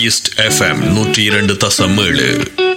east FM நூற்றி இரண்டு தசம் ஏழு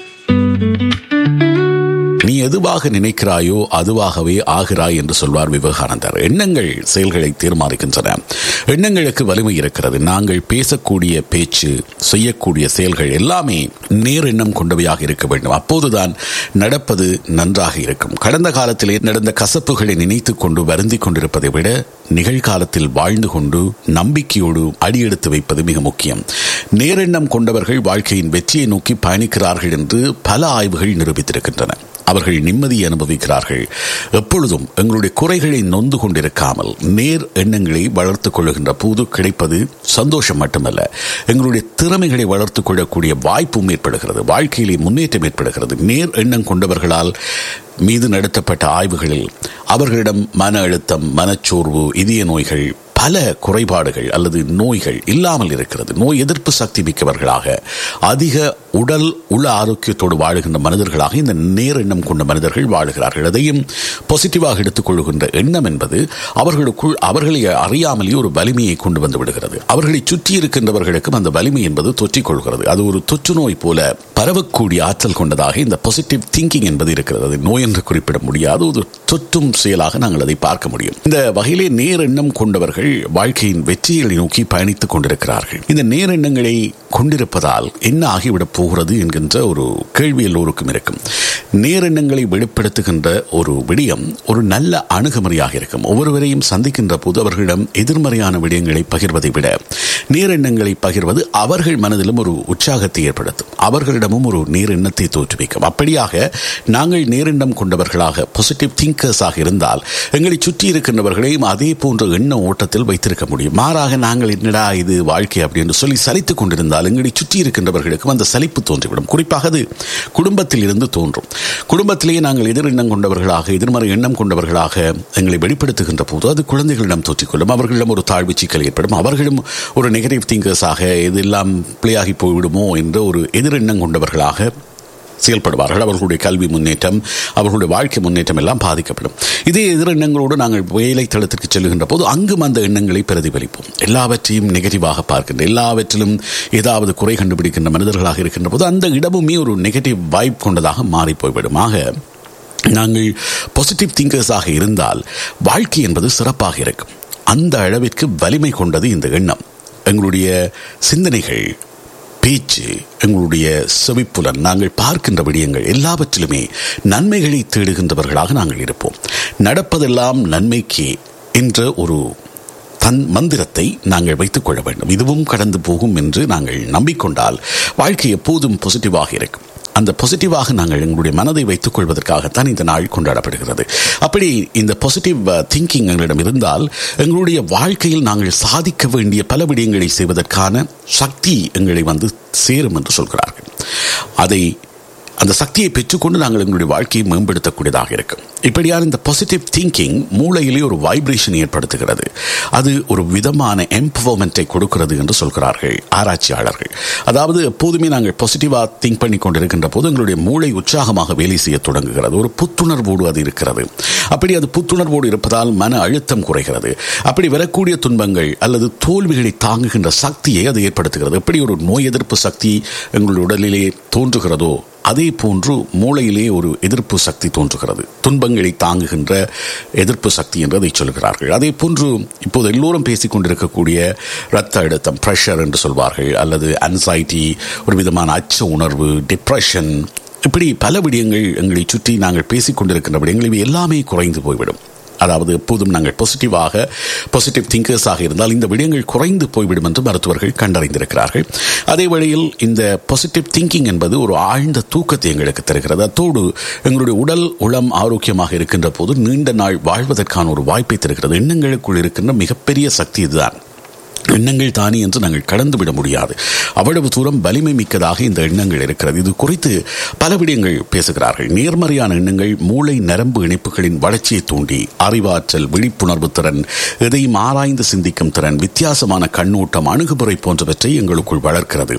நீ எதுவாக நினைக்கிறாயோ அதுவாகவே ஆகிறாய் என்று சொல்வார் விவேகானந்தர் எண்ணங்கள் செயல்களை தீர்மானிக்கின்றன எண்ணங்களுக்கு வலிமை இருக்கிறது நாங்கள் பேசக்கூடிய பேச்சு செய்யக்கூடிய செயல்கள் எல்லாமே நேர் எண்ணம் கொண்டவையாக இருக்க வேண்டும் அப்போதுதான் நடப்பது நன்றாக இருக்கும் கடந்த காலத்திலே நடந்த கசப்புகளை நினைத்துக் கொண்டு வருந்திக் கொண்டிருப்பதை விட நிகழ்காலத்தில் வாழ்ந்து கொண்டு நம்பிக்கையோடு அடியெடுத்து வைப்பது மிக முக்கியம் நேரெண்ணம் கொண்டவர்கள் வாழ்க்கையின் வெற்றியை நோக்கி பயணிக்கிறார்கள் என்று பல ஆய்வுகள் நிரூபித்திருக்கின்றன அவர்கள் நிம்மதியை அனுபவிக்கிறார்கள் எப்பொழுதும் எங்களுடைய குறைகளை நொந்து கொண்டிருக்காமல் நேர் எண்ணங்களை வளர்த்துக் கொள்ளுகின்ற போது கிடைப்பது சந்தோஷம் மட்டுமல்ல எங்களுடைய திறமைகளை வளர்த்துக் கொள்ளக்கூடிய வாய்ப்பும் ஏற்படுகிறது வாழ்க்கையிலே முன்னேற்றம் ஏற்படுகிறது நேர் எண்ணம் கொண்டவர்களால் மீது நடத்தப்பட்ட ஆய்வுகளில் அவர்களிடம் மன அழுத்தம் மனச்சோர்வு இதய நோய்கள் பல குறைபாடுகள் அல்லது நோய்கள் இல்லாமல் இருக்கிறது நோய் எதிர்ப்பு சக்தி மிக்கவர்களாக அதிக உடல் உள்ள ஆரோக்கியத்தோடு வாழுகின்ற மனிதர்களாக இந்த நேர் எண்ணம் கொண்ட மனிதர்கள் வாழுகிறார்கள் அதையும் பாசிட்டிவாக எடுத்துக்கொள்கின்ற எண்ணம் என்பது அவர்களுக்குள் அவர்களை அறியாமலேயே ஒரு வலிமையை கொண்டு வந்து விடுகிறது அவர்களை சுற்றி இருக்கின்றவர்களுக்கும் அந்த வலிமை என்பது தொற்றிக் கொள்கிறது அது ஒரு தொற்று நோய் போல பரவக்கூடிய ஆற்றல் கொண்டதாக இந்த பாசிட்டிவ் திங்கிங் என்பது இருக்கிறது அது நோய் என்று குறிப்பிட முடியாது ஒரு தொற்றும் செயலாக நாங்கள் அதை பார்க்க முடியும் இந்த வகையிலே நேர் எண்ணம் கொண்டவர்கள் வாழ்க்கையின் வெற்றிகளை நோக்கி பயணித்துக் கொண்டிருக்கிறார்கள் இந்த நேரெண்ணங்களை கொண்டிருப்பதால் என்ன ஆகிவிடப் போகிறது என்கின்ற ஒரு கேள்வி எல்லோருக்கும் இருக்கும் நேரெண்ணங்களை வெளிப்படுத்துகின்ற ஒரு விடயம் ஒரு நல்ல அணுகுமுறையாக இருக்கும் ஒவ்வொருவரையும் சந்திக்கின்ற போது அவர்களிடம் எதிர்மறையான விடயங்களை பகிர்வதை விட நேரெண்ணங்களை பகிர்வது அவர்கள் மனதிலும் ஒரு உற்சாகத்தை ஏற்படுத்தும் அவர்களிடமும் ஒரு நேரெண்ணத்தை தோற்றுவிக்கும் அப்படியாக நாங்கள் நேரெண்ணம் கொண்டவர்களாக பாசிட்டிவ் திங்கர்ஸாக இருந்தால் எங்களை சுற்றி இருக்கின்றவர்களையும் அதே போன்ற எண்ண ஓட்டத்தில் வைத்திருக்க முடியும் மாறாக நாங்கள் என்னடா இது வாழ்க்கை அப்படின்னு சொல்லி சலித்துக் கொண்டிருந்தால் எங்களை சுற்றி இருக்கின்றவர்களுக்கும் அந்த சலிப்பு தோன்றிவிடும் குறிப்பாக அது குடும்பத்தில் இருந்து தோன்றும் குடும்பத்திலேயே நாங்கள் எதிர் எண்ணம் கொண்டவர்களாக எதிர்மறை எண்ணம் கொண்டவர்களாக எங்களை வெளிப்படுத்துகின்ற போது அது குழந்தைகளிடம் தோற்றிக்கொள்ளும் அவர்களிடம் ஒரு தாழ்வு சிக்கல் ஏற்படும் அவர்களும் ஒரு நெகட்டிவ் திங்கர்ஸாக இதெல்லாம் பிள்ளையாகி போய்விடுமோ என்ற ஒரு எதிரெண்ணம் கொண்டவர்களாக செயல்படுவார்கள் அவர்களுடைய கல்வி முன்னேற்றம் அவர்களுடைய வாழ்க்கை முன்னேற்றம் எல்லாம் பாதிக்கப்படும் இதே எதிரெண்ணங்களோடு நாங்கள் வேலை தளத்திற்கு செல்லுகின்ற போது அங்கும் அந்த எண்ணங்களை பிரதிபலிப்போம் எல்லாவற்றையும் நெகட்டிவாக பார்க்கின்ற எல்லாவற்றிலும் ஏதாவது குறை கண்டுபிடிக்கின்ற மனிதர்களாக இருக்கின்ற போது அந்த இடமுமே ஒரு நெகட்டிவ் வைப் கொண்டதாக மாறி போய்விடும் ஆக நாங்கள் பாசிட்டிவ் திங்கர்ஸாக இருந்தால் வாழ்க்கை என்பது சிறப்பாக இருக்கும் அந்த அளவிற்கு வலிமை கொண்டது இந்த எண்ணம் எங்களுடைய சிந்தனைகள் பேச்சு எங்களுடைய செவிப்புலன் நாங்கள் பார்க்கின்ற விடயங்கள் எல்லாவற்றிலுமே நன்மைகளை தேடுகின்றவர்களாக நாங்கள் இருப்போம் நடப்பதெல்லாம் நன்மைக்கே என்ற ஒரு தன் மந்திரத்தை நாங்கள் வைத்துக் கொள்ள வேண்டும் இதுவும் கடந்து போகும் என்று நாங்கள் நம்பிக்கொண்டால் வாழ்க்கை எப்போதும் பாசிட்டிவாக இருக்கும் அந்த பாசிட்டிவாக நாங்கள் எங்களுடைய மனதை வைத்துக் கொள்வதற்காகத்தான் இந்த நாள் கொண்டாடப்படுகிறது அப்படி இந்த பாசிட்டிவ் திங்கிங் எங்களிடம் இருந்தால் எங்களுடைய வாழ்க்கையில் நாங்கள் சாதிக்க வேண்டிய பல விடயங்களை செய்வதற்கான சக்தி எங்களை வந்து சேரும் என்று சொல்கிறார்கள் அதை அந்த சக்தியை பெற்றுக்கொண்டு நாங்கள் எங்களுடைய வாழ்க்கையை மேம்படுத்தக்கூடியதாக இருக்கும் இப்படியான இந்த பாசிட்டிவ் திங்கிங் மூளையிலே ஒரு வைப்ரேஷன் ஏற்படுத்துகிறது அது ஒரு விதமான எம்பவர்மெண்ட்டை கொடுக்கிறது என்று சொல்கிறார்கள் ஆராய்ச்சியாளர்கள் அதாவது எப்போதுமே நாங்கள் பாசிட்டிவாக திங்க் பண்ணி கொண்டிருக்கின்ற போது எங்களுடைய மூளை உற்சாகமாக வேலை செய்ய தொடங்குகிறது ஒரு புத்துணர்வோடு அது இருக்கிறது அப்படி அது புத்துணர்வோடு இருப்பதால் மன அழுத்தம் குறைகிறது அப்படி வரக்கூடிய துன்பங்கள் அல்லது தோல்விகளை தாங்குகின்ற சக்தியை அது ஏற்படுத்துகிறது எப்படி ஒரு நோய் எதிர்ப்பு சக்தி எங்களுடைய உடலிலே தோன்றுகிறதோ அதே போன்று மூளையிலே ஒரு எதிர்ப்பு சக்தி தோன்றுகிறது துன்பங்களை தாங்குகின்ற எதிர்ப்பு சக்தி என்று அதை சொல்கிறார்கள் அதே போன்று இப்போது எல்லோரும் பேசிக் கொண்டிருக்கக்கூடிய இரத்த அழுத்தம் ப்ரெஷர் என்று சொல்வார்கள் அல்லது அன்சைட்டி ஒரு விதமான அச்ச உணர்வு டிப்ரெஷன் இப்படி பல விடயங்கள் எங்களை சுற்றி நாங்கள் பேசிக் கொண்டிருக்கின்ற விடயங்கள் இவை எல்லாமே குறைந்து போய்விடும் அதாவது எப்போதும் நாங்கள் பாசிட்டிவாக பாசிட்டிவ் திங்கர்ஸாக இருந்தால் இந்த விடயங்கள் குறைந்து போய்விடும் என்று மருத்துவர்கள் கண்டறிந்திருக்கிறார்கள் அதே வழியில் இந்த பாசிட்டிவ் திங்கிங் என்பது ஒரு ஆழ்ந்த தூக்கத்தை எங்களுக்கு தருகிறது அத்தோடு எங்களுடைய உடல் உளம் ஆரோக்கியமாக இருக்கின்ற போது நீண்ட நாள் வாழ்வதற்கான ஒரு வாய்ப்பை தருகிறது எண்ணங்களுக்குள் இருக்கின்ற மிகப்பெரிய சக்தி இதுதான் எண்ணங்கள் தானே என்று நாங்கள் கடந்து விட முடியாது அவ்வளவு தூரம் வலிமை மிக்கதாக இந்த எண்ணங்கள் இருக்கிறது இது குறித்து பல விடயங்கள் பேசுகிறார்கள் நேர்மறையான எண்ணங்கள் மூளை நரம்பு இணைப்புகளின் வளர்ச்சியை தூண்டி அறிவாற்றல் விழிப்புணர்வு திறன் எதையும் ஆராய்ந்து சிந்திக்கும் திறன் வித்தியாசமான கண்ணோட்டம் அணுகுமுறை போன்றவற்றை எங்களுக்குள் வளர்க்கிறது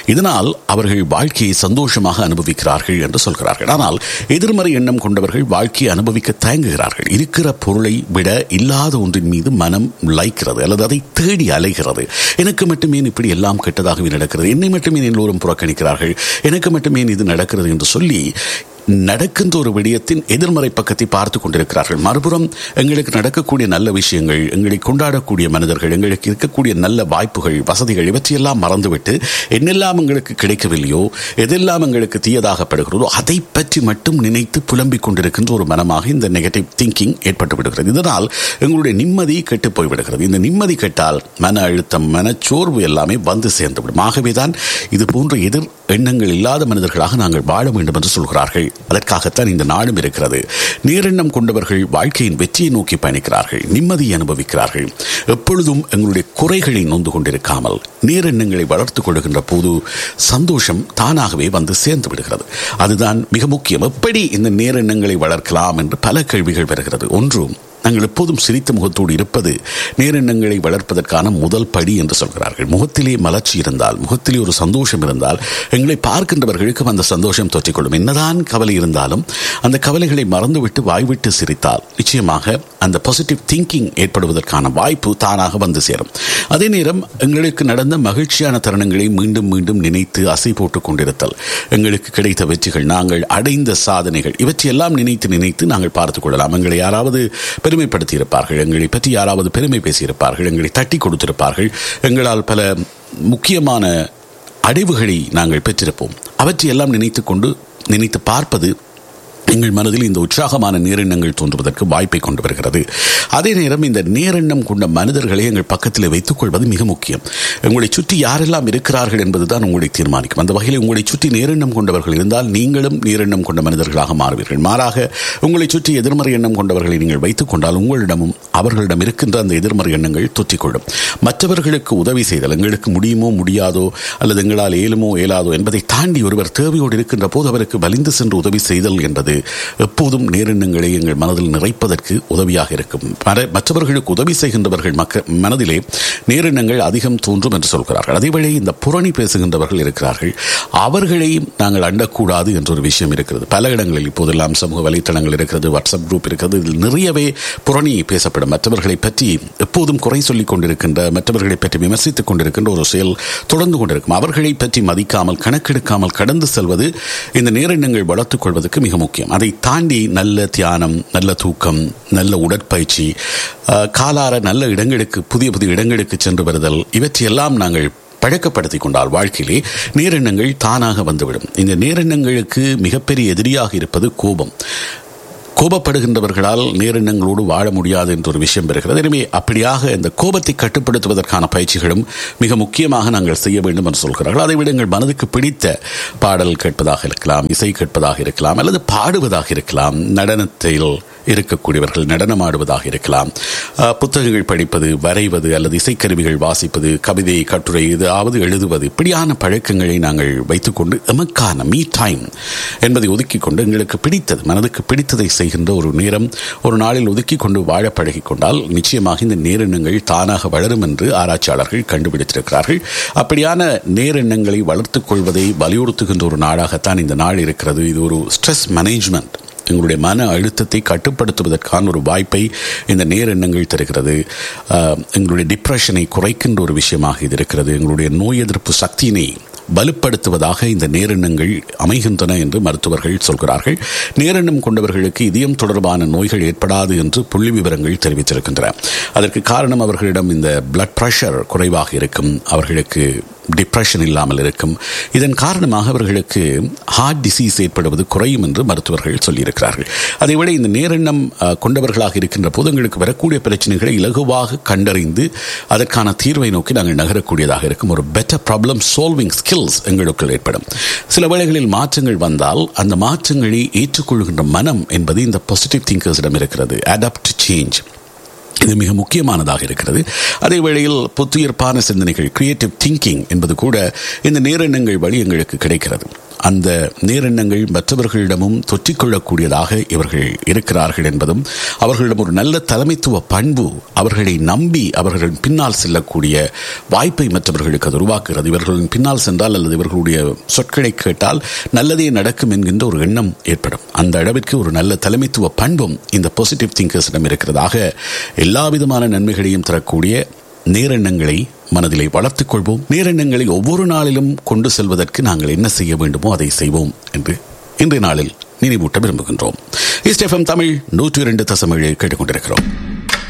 இதனால் அவர்கள் வாழ்க்கையை சந்தோஷமாக அனுபவிக்கிறார்கள் என்று சொல்கிறார்கள் ஆனால் எதிர்மறை எண்ணம் கொண்டவர்கள் வாழ்க்கையை அனுபவிக்க தயங்குகிறார்கள் இருக்கிற பொருளை விட இல்லாத ஒன்றின் மீது மனம் லைக்கிறது அல்லது அதை தேடி அலைகிறது எனக்கு மட்டுமே இப்படி எல்லாம் கெட்டதாகவே நடக்கிறது என்னை மட்டுமே எல்லோரும் புறக்கணிக்கிறார்கள் எனக்கு மட்டுமே இது நடக்கிறது என்று சொல்லி நடக்கின்ற ஒரு விடயத்தின் எதிர்மறை பக்கத்தை பார்த்து கொண்டிருக்கிறார்கள் மறுபுறம் எங்களுக்கு நடக்கக்கூடிய நல்ல விஷயங்கள் எங்களை கொண்டாடக்கூடிய மனிதர்கள் எங்களுக்கு இருக்கக்கூடிய நல்ல வாய்ப்புகள் வசதிகள் இவற்றையெல்லாம் மறந்துவிட்டு என்னெல்லாம் எங்களுக்கு கிடைக்கவில்லையோ எதெல்லாம் எங்களுக்கு தீயதாகப்படுகிறதோ அதை பற்றி மட்டும் நினைத்து புலம்பிக் கொண்டிருக்கின்ற ஒரு மனமாக இந்த நெகட்டிவ் திங்கிங் ஏற்பட்டு விடுகிறது இதனால் எங்களுடைய நிம்மதி கெட்டு போய்விடுகிறது இந்த நிம்மதி கெட்டால் மன அழுத்தம் மனச்சோர்வு எல்லாமே வந்து சேர்ந்துவிடும் ஆகவேதான் இது போன்ற எதிர் எண்ணங்கள் இல்லாத மனிதர்களாக நாங்கள் வாழ வேண்டும் என்று சொல்கிறார்கள் அதற்காகத்தான் இந்த நாடும் இருக்கிறது நேரெண்ணம் கொண்டவர்கள் வாழ்க்கையின் வெற்றியை நோக்கி பயணிக்கிறார்கள் நிம்மதியை அனுபவிக்கிறார்கள் எப்பொழுதும் எங்களுடைய குறைகளை நொந்து கொண்டிருக்காமல் நேரெண்ணங்களை வளர்த்துக் கொள்கின்ற போது சந்தோஷம் தானாகவே வந்து சேர்ந்து விடுகிறது அதுதான் மிக முக்கியம் எப்படி இந்த நேரெண்ணங்களை வளர்க்கலாம் என்று பல கேள்விகள் வருகிறது ஒன்றும் நாங்கள் எப்போதும் சிரித்த முகத்தோடு இருப்பது நேரெண்ணங்களை வளர்ப்பதற்கான முதல் படி என்று சொல்கிறார்கள் முகத்திலே மலர்ச்சி இருந்தால் முகத்திலே ஒரு சந்தோஷம் இருந்தால் எங்களை பார்க்கின்றவர்களுக்கும் அந்த சந்தோஷம் தொற்றிக்கொள்ளும் என்னதான் கவலை இருந்தாலும் அந்த கவலைகளை மறந்துவிட்டு வாய்விட்டு சிரித்தால் நிச்சயமாக அந்த பாசிட்டிவ் திங்கிங் ஏற்படுவதற்கான வாய்ப்பு தானாக வந்து சேரும் அதே நேரம் எங்களுக்கு நடந்த மகிழ்ச்சியான தருணங்களை மீண்டும் மீண்டும் நினைத்து அசை போட்டுக் கொண்டிருத்தல் எங்களுக்கு கிடைத்த வெற்றிகள் நாங்கள் அடைந்த சாதனைகள் இவற்றையெல்லாம் நினைத்து நினைத்து நாங்கள் பார்த்துக் கொள்ளலாம் எங்களை யாராவது பெருமைப்படுத்தி இருப்பார்கள் எங்களை பற்றி யாராவது பெருமை பேசியிருப்பார்கள் எங்களை தட்டி கொடுத்திருப்பார்கள் எங்களால் பல முக்கியமான அடைவுகளை நாங்கள் பெற்றிருப்போம் அவற்றையெல்லாம் நினைத்து கொண்டு நினைத்து பார்ப்பது எங்கள் மனதில் இந்த உற்சாகமான நேரெண்ணங்கள் தோன்றுவதற்கு வாய்ப்பை கொண்டு வருகிறது அதே நேரம் இந்த நேரெண்ணம் கொண்ட மனிதர்களை எங்கள் பக்கத்தில் வைத்துக் கொள்வது மிக முக்கியம் உங்களை சுற்றி யாரெல்லாம் இருக்கிறார்கள் என்பதுதான் உங்களை தீர்மானிக்கும் அந்த வகையில் உங்களை சுற்றி நேரெண்ணம் கொண்டவர்கள் இருந்தால் நீங்களும் நேரெண்ணம் கொண்ட மனிதர்களாக மாறுவீர்கள் மாறாக உங்களை சுற்றி எதிர்மறை எண்ணம் கொண்டவர்களை நீங்கள் வைத்துக் கொண்டால் உங்களிடமும் அவர்களிடம் இருக்கின்ற அந்த எதிர்மறை எண்ணங்கள் தொற்றிக்கொள்ளும் மற்றவர்களுக்கு உதவி செய்தல் எங்களுக்கு முடியுமோ முடியாதோ அல்லது எங்களால் ஏலுமோ இயலாதோ என்பதை தாண்டி ஒருவர் தேவையோடு இருக்கின்ற போது அவருக்கு வலிந்து சென்று உதவி செய்தல் என்பது எப்போதும் நேரெண்ணங்களை எங்கள் மனதில் நிறைப்பதற்கு உதவியாக இருக்கும் மற்றவர்களுக்கு உதவி செய்கின்றவர்கள் மக்க மனதிலே நேரெண்ணங்கள் அதிகம் தோன்றும் என்று சொல்கிறார்கள் அதேவேளை இந்த புரணி பேசுகின்றவர்கள் இருக்கிறார்கள் அவர்களையும் நாங்கள் அண்டக்கூடாது என்ற ஒரு விஷயம் இருக்கிறது பல இடங்களில் இப்போதெல்லாம் சமூக வலைத்தளங்கள் இருக்கிறது வாட்ஸ்அப் குரூப் இருக்கிறது இதில் நிறையவே புரணி பேசப்படும் மற்றவர்களை பற்றி எப்போதும் குறை சொல்லிக் கொண்டிருக்கின்ற மற்றவர்களை பற்றி விமர்சித்துக் கொண்டிருக்கின்ற ஒரு செயல் தொடர்ந்து கொண்டிருக்கும் அவர்களை பற்றி மதிக்காமல் கணக்கெடுக்காமல் கடந்து செல்வது இந்த நேரெண்ணங்கள் வளர்த்துக் கொள்வதற்கு மிக முக்கியம் அதை தாண்டி நல்ல தியானம் நல்ல தூக்கம் நல்ல உடற்பயிற்சி காலார நல்ல இடங்களுக்கு புதிய புதிய இடங்களுக்கு சென்று வருதல் இவற்றையெல்லாம் நாங்கள் பழக்கப்படுத்திக் கொண்டால் வாழ்க்கையிலே நேரெண்ணங்கள் தானாக வந்துவிடும் இந்த நேரெண்ணங்களுக்கு மிகப்பெரிய எதிரியாக இருப்பது கோபம் கோபப்படுகின்றவர்களால் நேரெண்ணங்களோடு வாழ முடியாது என்ற ஒரு விஷயம் பெறுகிறது எனவே அப்படியாக இந்த கோபத்தை கட்டுப்படுத்துவதற்கான பயிற்சிகளும் மிக முக்கியமாக நாங்கள் செய்ய வேண்டும் என்று சொல்கிறார்கள் அதை விட எங்கள் மனதுக்கு பிடித்த பாடல் கேட்பதாக இருக்கலாம் இசை கேட்பதாக இருக்கலாம் அல்லது பாடுவதாக இருக்கலாம் நடனத்தில் இருக்கக்கூடியவர்கள் நடனமாடுவதாக இருக்கலாம் புத்தகங்கள் படிப்பது வரைவது அல்லது இசைக்கருவிகள் வாசிப்பது கவிதை கட்டுரை ஏதாவது எழுதுவது இப்படியான பழக்கங்களை நாங்கள் வைத்துக்கொண்டு எமக்கான மீ டைம் என்பதை ஒதுக்கி கொண்டு எங்களுக்கு பிடித்தது மனதுக்கு பிடித்ததை செய்கின்ற ஒரு நேரம் ஒரு நாளில் ஒதுக்கி கொண்டு வாழ பழகி கொண்டால் நிச்சயமாக இந்த நேரெண்ணங்கள் தானாக வளரும் என்று ஆராய்ச்சியாளர்கள் கண்டுபிடித்திருக்கிறார்கள் அப்படியான நேரெண்ணங்களை வளர்த்துக் கொள்வதை வலியுறுத்துகின்ற ஒரு நாடாகத்தான் இந்த நாள் இருக்கிறது இது ஒரு ஸ்ட்ரெஸ் மேனேஜ்மெண்ட் எங்களுடைய மன அழுத்தத்தை கட்டுப்படுத்துவதற்கான ஒரு வாய்ப்பை இந்த நேரெண்ணங்கள் தருகிறது எங்களுடைய டிப்ரெஷனை குறைக்கின்ற ஒரு விஷயமாக இது இருக்கிறது எங்களுடைய நோய் எதிர்ப்பு சக்தியினை வலுப்படுத்துவதாக இந்த நேரெண்ணங்கள் அமைகின்றன என்று மருத்துவர்கள் சொல்கிறார்கள் நேரெண்ணம் கொண்டவர்களுக்கு இதயம் தொடர்பான நோய்கள் ஏற்படாது என்று புள்ளி விவரங்கள் தெரிவித்திருக்கின்றன அதற்கு காரணம் அவர்களிடம் இந்த பிளட் பிரஷர் குறைவாக இருக்கும் அவர்களுக்கு டிப்ரெஷன் இல்லாமல் இருக்கும் இதன் காரணமாக அவர்களுக்கு ஹார்ட் டிசீஸ் ஏற்படுவது குறையும் என்று மருத்துவர்கள் சொல்லியிருக்கிறார்கள் அதைவிட இந்த நேரெண்ணம் கொண்டவர்களாக இருக்கின்ற போது எங்களுக்கு வரக்கூடிய பிரச்சனைகளை இலகுவாக கண்டறிந்து அதற்கான தீர்வை நோக்கி நாங்கள் நகரக்கூடியதாக இருக்கும் ஒரு பெட்டர் ப்ராப்ளம் சால்விங் ஸ்கில்ஸ் எங்களுக்குள் ஏற்படும் சில வேளைகளில் மாற்றங்கள் வந்தால் அந்த மாற்றங்களை ஏற்றுக்கொள்கின்ற மனம் என்பது இந்த பாசிட்டிவ் திங்கர்ஸிடம் இருக்கிறது அடாப்ட் சேஞ்ச் இது மிக முக்கியமானதாக இருக்கிறது அதே வேளையில் புத்துயிர்ப்பான சிந்தனைகள் கிரியேட்டிவ் திங்கிங் என்பது கூட இந்த நேரெண்ணங்கள் வழி எங்களுக்கு கிடைக்கிறது அந்த நேரெண்ணங்கள் மற்றவர்களிடமும் தொற்றிக்கொள்ளக்கூடியதாக இவர்கள் இருக்கிறார்கள் என்பதும் அவர்களிடம் ஒரு நல்ல தலைமைத்துவ பண்பு அவர்களை நம்பி அவர்களின் பின்னால் செல்லக்கூடிய வாய்ப்பை மற்றவர்களுக்கு அது உருவாக்குகிறது இவர்களின் பின்னால் சென்றால் அல்லது இவர்களுடைய சொற்களை கேட்டால் நல்லதே நடக்கும் என்கின்ற ஒரு எண்ணம் ஏற்படும் அந்த அளவிற்கு ஒரு நல்ல தலைமைத்துவ பண்பும் இந்த பாசிட்டிவ் திங்கர்ஸிடம் இருக்கிறதாக எல்லா விதமான நன்மைகளையும் தரக்கூடிய நேரெண்ணங்களை மனதிலே வளர்த்துக் கொள்வோம் நேரெண்ணங்களை ஒவ்வொரு நாளிலும் கொண்டு செல்வதற்கு நாங்கள் என்ன செய்ய வேண்டுமோ அதை செய்வோம் என்று இன்றைய நாளில் நினைவூட்ட விரும்புகின்றோம் இஸ்டெஃபம் தமிழ் நூற்றி இரண்டு தசமேழு கேட்டுக்கொண்டிருக்கிறோம்